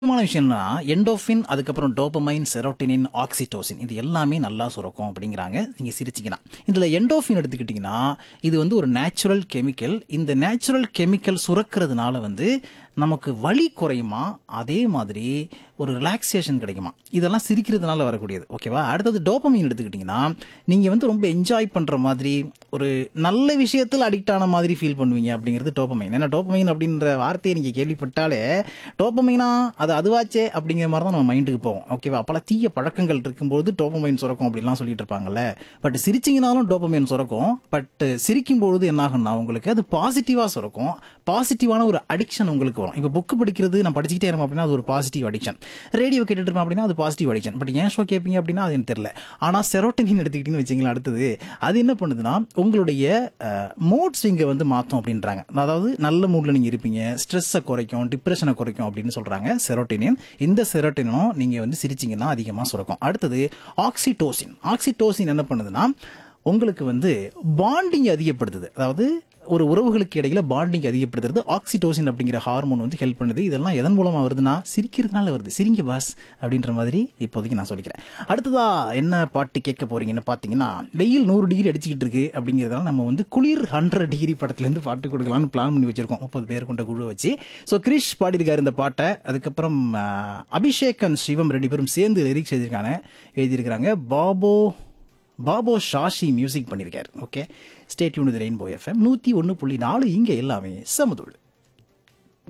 முக்கியமான விஷயம்னா எண்டோஃபின் அதுக்கப்புறம் டோபமைன் செரோட்டினின் ஆக்சிடோசின் இது எல்லாமே நல்லா சுரக்கும் அப்படிங்கிறாங்க நீங்கள் சிரிச்சிங்கன்னா இதில் எண்டோஃபின் எடுத்துக்கிட்டிங்கன்னா இது வந்து ஒரு நேச்சுரல் கெமிக்கல் இந்த நேச்சுரல் கெமிக்கல் சுரக்கிறதுனால வந்து நமக்கு வலி குறையுமா அதே மாதிரி ஒரு ரிலாக்ஸேஷன் கிடைக்குமா இதெல்லாம் சிரிக்கிறதுனால வரக்கூடியது ஓகேவா அடுத்தது டோபமைன் எடுத்துக்கிட்டிங்கன்னா நீங்கள் வந்து ரொம்ப என்ஜாய் பண்ணுற மாதிரி ஒரு நல்ல விஷயத்தில் அடிக்ட் ஆன மாதிரி ஃபீல் பண்ணுவீங்க அப்படிங்கிறது டோபமைன் ஏன்னா டோபமைன் அப்படின்ற வார்த்தையை நீங்கள் கேள்விப்பட்டாலே டோபமைனா அது அதுவாச்சே அப்படிங்கிற மாதிரி தான் நம்ம மைண்டுக்கு போவோம் ஓகேவா பல தீய பழக்கங்கள் இருக்கும்போது டோபமைன் சுரக்கும் அப்படிலாம் சொல்லிட்டு இருப்பாங்கல்ல பட் சிரிச்சிங்கனாலும் டோபமைன் சுரக்கும் பட் சிரிக்கும் பொழுது என்ன ஆகும்னா உங்களுக்கு அது பாசிட்டிவாக சுரக்கும் பாசிட்டிவான ஒரு அடிக்ஷன் உங்களுக்கு வரும் இப்போ புக்கு படிக்கிறது நான் படிச்சுக்கிட்டே இருப்பேன் அப்படின்னா அது ஒரு பாசிட்டிவ் அடிக்ஷன் ரேடியோ கேட்டுட்டு இருப்பேன் அப்படின்னா அது பாசிட்டிவ் அடிக்ஷன் பட் ஏன் ஷோ கேட்பீங்க அப்படின்னா அது எனக்கு தெரியல ஆனால் செரோட்டனின் எடுத்துக்கிட்டீங்கன்னு வச்சிங்களேன் அடுத்தது அது என்ன பண்ணுதுன்னா உங்களுடைய மூட் ஸ்விங்கை வந்து மாற்றும் அப்படின்றாங்க அதாவது நல்ல மூடில் நீங்கள் இருப்பீங்க ஸ்ட்ரெஸ்ஸை குறைக்கும் டிப்ரெஷனை குறைக்கும் அப்படின்னு சொல்கிறாங்க செரோட்டினின் இந்த செரோட்டினும் நீங்கள் வந்து சிரிச்சிங்கன்னா அதிகமாக சுரக்கும் அடுத்தது ஆக்சிடோசின் ஆக்சிடோசின் என்ன பண்ணுதுன்னா உங்களுக்கு வந்து பாண்டிங் அதிகப்படுத்துது அதாவது ஒரு உறவுகளுக்கு இடையில பாண்டிங் அதிகப்படுத்துறது ஆக்சிடோசின் அப்படிங்கிற ஹார்மோன் வந்து ஹெல்ப் பண்ணுது இதெல்லாம் எதன் மூலமா வருதுன்னா சிரிக்கிறதுனால வருது சிரிங்க பாஸ் அப்படின்ற மாதிரி இப்போதைக்கு நான் சொல்லிக்கிறேன் அடுத்ததா என்ன பாட்டு கேட்க போறீங்கன்னு பார்த்தீங்கன்னா வெயில் நூறு டிகிரி அடிச்சுக்கிட்டு இருக்கு அப்படிங்கிறதால நம்ம வந்து குளிர் ஹண்ட்ரட் டிகிரி படத்துலேருந்து பாட்டு கொடுக்கலாம்னு பிளான் பண்ணி வச்சிருக்கோம் முப்பது பேர் கொண்ட குழு வச்சு ஸோ கிரிஷ் பாடியிருக்காரு இந்த பாட்டை அதுக்கப்புறம் ஆஹ், அபிஷேக் அண்ட் சிவம் ரெண்டு பேரும் சேர்ந்து லிரிக்ஸ் எழுதியிருக்காங்க எழுதியிருக்கிறாங்க பாபோ பாபோ ஷாஷி மியூசிக் பண்ணியிருக்காரு okay state unit rainbow FM நூற்றி ஒன்று புள்ளி நாலு இங்கே எல்லாமே சமதுள்